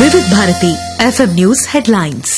వివిధ Bharati FM news headlines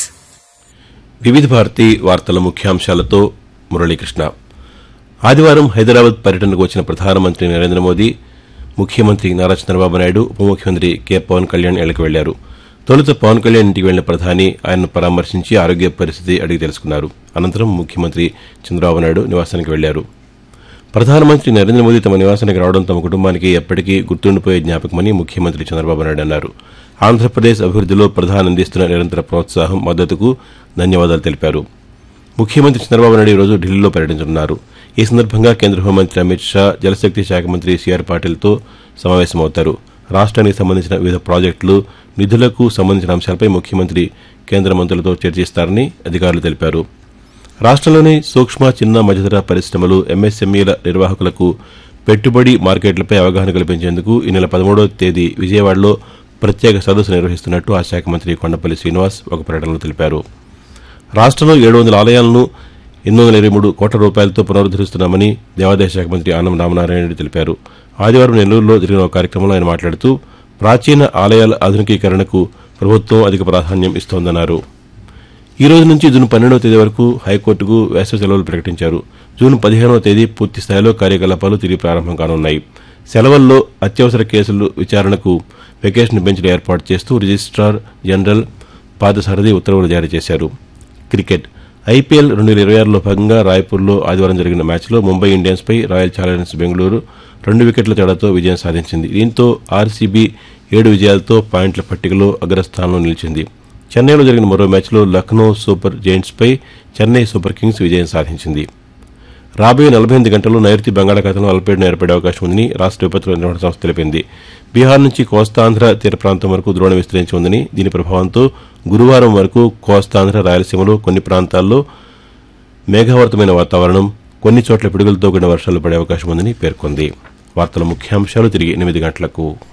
వివిధ భారతి వార్తల ముఖ్యాంశాలతో మురళీకృష్ణ ఆదివారం హైదరాబాద్ పర్యటనకు వచ్చిన ప్రధానమంత్రి నరేంద్ర మోదీ ముఖ్యమంత్రి నారా చంద్రబాబు నాయుడు ఉప ముఖ్యమంత్రి కె పవన్ కళ్యాణ్ ఇళ్లకు వెళ్లారు తొలుత పవన్ కళ్యాణ్ ఇంటికి వెళ్లిన ప్రధాని ఆయనను పరామర్శించి ఆరోగ్య పరిస్థితి అడిగి తెలుసుకున్నారు అనంతరం ముఖ్యమంత్రి చంద్రబాబు నాయుడు నివాసానికి వెళ్లారు ప్రధానమంత్రి నరేంద్ర మోదీ తమ నివాసానికి రావడం తమ కుటుంబానికి ఎప్పటికీ గుర్తుండిపోయే జ్ఞాపకమని ముఖ్యమంత్రి చంద్రబాబు నాయుడు అన్నారు ఆంధ్రప్రదేశ్ అభివృద్దిలో ప్రధాని అందిస్తున్న నిరంతర ప్రోత్సాహం మద్దతుకు ధన్యవాదాలు తెలిపారు ముఖ్యమంత్రి చంద్రబాబు నాయుడు ఈరోజు ఢిల్లీలో పర్యటించనున్నారు ఈ సందర్భంగా కేంద్ర హోంమంత్రి అమిత్ షా జలశక్తి శాఖ మంత్రి సిఆర్ పాటిల్తో సమావేశమవుతారు రాష్ట్రానికి సంబంధించిన వివిధ ప్రాజెక్టులు నిధులకు సంబంధించిన అంశాలపై ముఖ్యమంత్రి కేంద్ర మంత్రులతో చర్చిస్తారని అధికారులు తెలిపారు రాష్ట్రంలోని సూక్ష్మ చిన్న మధ్యతర పరిశ్రమలు ఎంఎస్ఎంఈల నిర్వాహకులకు పెట్టుబడి మార్కెట్లపై అవగాహన కల్పించేందుకు ఈ నెల పదమూడవ తేదీ విజయవాడలో ప్రత్యేక సదస్సు నిర్వహిస్తున్నట్టు ఆ శాఖ మంత్రి కొండపల్లి శ్రీనివాస్ ఒక ప్రకటనలో తెలిపారు రాష్ట్రంలో ఏడు వందల ఆలయాలను ఎనిమిది వందల ఇరవై మూడు కోట్ల రూపాయలతో పునరుద్దరిస్తున్నామని దేవాదాయ శాఖ మంత్రి ఆనం రామనారాయణ రెడ్డి తెలిపారు ఆదివారం నెల్లూరులో జరిగిన ఒక కార్యక్రమంలో ఆయన మాట్లాడుతూ ప్రాచీన ఆలయాల ఆధునికీకరణకు ప్రభుత్వం అధిక ప్రాధాన్యం ఇస్తోందన్నారు ఈ రోజు నుంచి జూన్ పన్నెండవ తేదీ వరకు హైకోర్టుకు వేసవి సెలవులు ప్రకటించారు జూన్ పదిహేనవ తేదీ పూర్తి స్థాయిలో కార్యకలాపాలు తిరిగి ప్రారంభం కానున్నాయి సెలవుల్లో అత్యవసర కేసులు విచారణకు వెకేషన్ బెంచ్లు ఏర్పాటు చేస్తూ రిజిస్ట్రార్ జనరల్ పాదసారథి ఉత్తర్వులు జారీ చేశారు క్రికెట్ ఐపీఎల్ రెండు వేల ఇరవై ఆరులో భాగంగా రాయ్పూర్లో ఆదివారం జరిగిన మ్యాచ్లో ముంబై ఇండియన్స్పై రాయల్ ఛాలెంజర్స్ బెంగళూరు రెండు వికెట్ల తేడాతో విజయం సాధించింది దీంతో ఆర్సీబీ ఏడు విజయాలతో పాయింట్ల పట్టికలో అగ్రస్థానంలో నిలిచింది చెన్నైలో జరిగిన మరో మ్యాచ్లో లక్నో సూపర్ జైంట్స్పై చెన్నై సూపర్ కింగ్స్ విజయం సాధించింది రాబోయే నలభై ఎనిమిది గంటల్లో నైరుతి బంగాళాఖాతంలో అల్పపీడనం ఏర్పడే అవకాశం ఉందని రాష్ట్ర విపత్తుల నిర్వహణ సంస్థ తెలిపింది బీహార్ నుంచి కోస్తాంధ్ర తీర ప్రాంతం వరకు ద్రోణ విస్తరించి ఉందని దీని ప్రభావంతో గురువారం వరకు కోస్తాంధ్ర రాయలసీమలో కొన్ని ప్రాంతాల్లో మేఘావృతమైన వాతావరణం కొన్ని చోట్ల పిడుగులతో కూడిన వర్షాలు పడే అవకాశం ఉందని పేర్కొంది వార్తల ముఖ్యాంశాలు తిరిగి ఎనిమిది గంటలకు